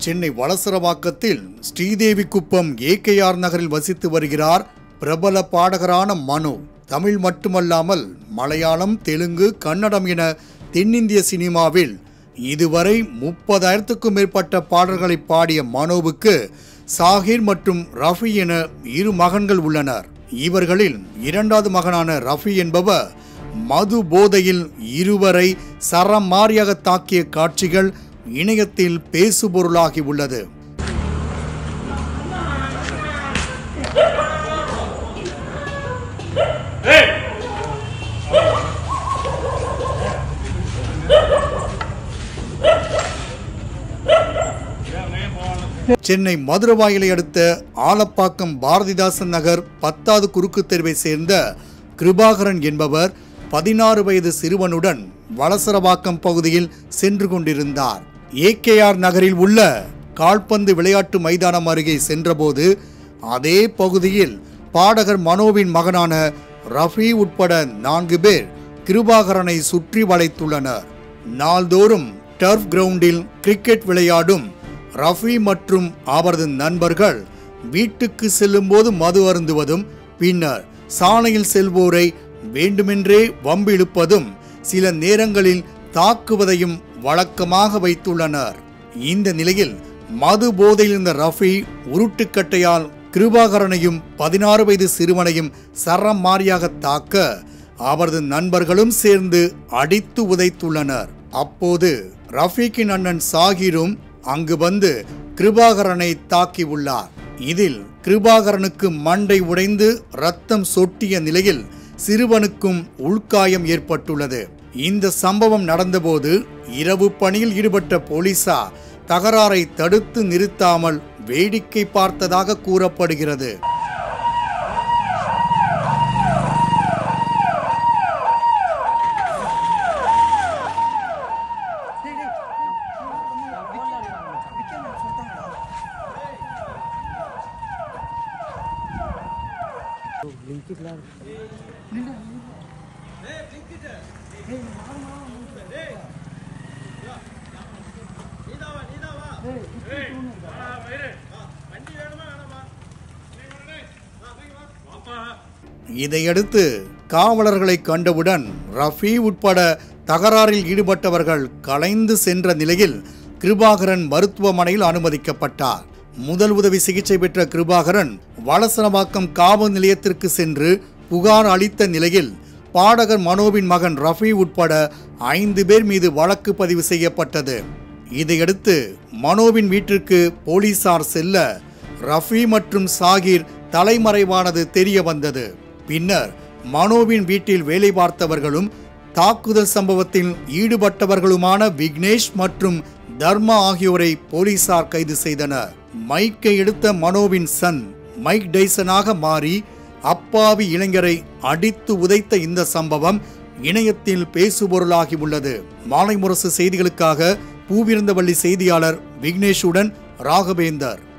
சென்னை வளசரவாக்கத்தில் ஸ்ரீதேவி குப்பம் ஏகேஆர் நகரில் வசித்து வருகிறார் பிரபல பாடகரான மனு தமிழ் மட்டுமல்லாமல் மலையாளம் தெலுங்கு கன்னடம் என தென்னிந்திய சினிமாவில் இதுவரை முப்பதாயிரத்துக்கும் மேற்பட்ட பாடல்களை பாடிய மனோவுக்கு சாஹிர் மற்றும் ரஃபி என இரு மகன்கள் உள்ளனர் இவர்களில் இரண்டாவது மகனான ரஃபி என்பவர் மது போதையில் இருவரை சரமாரியாக தாக்கிய காட்சிகள் இணையத்தில் பேசுபொருளாகி உள்ளது சென்னை மதுரவாயிலை அடுத்த ஆலப்பாக்கம் பாரதிதாசன் நகர் பத்தாவது குறுக்கு தெருவை சேர்ந்த கிருபாகரன் என்பவர் பதினாறு வயது சிறுவனுடன் வளசரவாக்கம் பகுதியில் சென்று கொண்டிருந்தார் ஏகேஆர் நகரில் உள்ள கால்பந்து விளையாட்டு மைதானம் அருகே சென்றபோது அதே பகுதியில் பாடகர் மனோவின் மகனான ரஃபி உட்பட நான்கு பேர் கிருபாகரனை சுற்றி வளைத்துள்ளனர் நாள்தோறும் டர்ஃப் கிரவுண்டில் கிரிக்கெட் விளையாடும் ரஃபி மற்றும் அவரது நண்பர்கள் வீட்டுக்கு செல்லும்போது மது அருந்துவதும் பின்னர் சாலையில் செல்வோரை வேண்டுமென்றே வம்பிழுப்பதும் சில நேரங்களில் தாக்குவதையும் வழக்கமாக வைத்துள்ளனர் இந்த நிலையில் மது போதையில் இருந்த ரஃபி உருட்டுக்கட்டையால் கிருபாகரனையும் பதினாறு வயது சிறுவனையும் சரமாரியாக தாக்க அவரது நண்பர்களும் சேர்ந்து அடித்து உதைத்துள்ளனர் அப்போது ரஃபீக்கின் அண்ணன் சாகிரும் அங்கு வந்து கிருபாகரனை தாக்கி உள்ளார் இதில் கிருபாகரனுக்கு மண்டை உடைந்து ரத்தம் சொட்டிய நிலையில் சிறுவனுக்கும் உள்காயம் ஏற்பட்டுள்ளது இந்த சம்பவம் நடந்தபோது இரவு பணியில் ஈடுபட்ட போலீசார் தகராறை தடுத்து நிறுத்தாமல் வேடிக்கை பார்த்ததாக கூறப்படுகிறது இதையடுத்து காவலர்களை கண்டவுடன் ரஃபி உட்பட தகராறில் ஈடுபட்டவர்கள் கலைந்து சென்ற நிலையில் கிருபாகரன் மருத்துவமனையில் அனுமதிக்கப்பட்டார் முதல் உதவி சிகிச்சை பெற்ற கிருபாகரன் வளசனவாக்கம் காவல் நிலையத்திற்கு சென்று புகார் அளித்த நிலையில் பாடகர் மனோவின் மகன் ரஃபி உட்பட ஐந்து பேர் மீது வழக்கு பதிவு செய்யப்பட்டது இதையடுத்து மனோவின் வீட்டிற்கு போலீசார் செல்ல ரஃபி மற்றும் சாகிர் தலைமறைவானது தெரிய வந்தது பின்னர் மனோவின் வீட்டில் வேலை பார்த்தவர்களும் தாக்குதல் சம்பவத்தில் ஈடுபட்டவர்களுமான விக்னேஷ் மற்றும் தர்மா ஆகியோரை போலீசார் கைது செய்தனர் மைக்கை எடுத்த மனோவின் சன் மைக் டைசனாக மாறி அப்பாவி இளைஞரை அடித்து உதைத்த இந்த சம்பவம் இணையத்தில் பேசுபொருளாகி உள்ளது மாலை முரசு செய்திகளுக்காக பூவிருந்தவள்ளி செய்தியாளர் விக்னேஷுடன் ராகவேந்தர்